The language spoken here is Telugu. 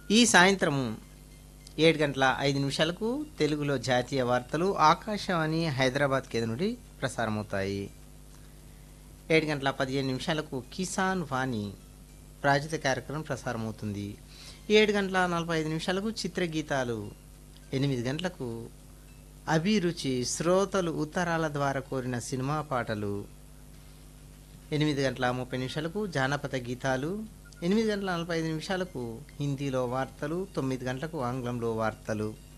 ఈ సాయంత్రం ఏడు గంటల ఐదు నిమిషాలకు తెలుగులో జాతీయ వార్తలు ఆకాశవాణి హైదరాబాద్ కేంద్రం నుండి ప్రసారమవుతాయి ఏడు గంటల పదిహేను నిమిషాలకు కిసాన్ వాణి ప్రాజిత కార్యక్రమం ప్రసారమవుతుంది ఏడు గంటల నలభై ఐదు నిమిషాలకు చిత్రగీతాలు ఎనిమిది గంటలకు అభిరుచి శ్రోతలు ఉత్తరాల ద్వారా కోరిన సినిమా పాటలు ఎనిమిది గంటల ముప్పై నిమిషాలకు జానపద గీతాలు ఎనిమిది గంటల నలభై ఐదు నిమిషాలకు హిందీలో వార్తలు తొమ్మిది గంటలకు ఆంగ్లంలో వార్తలు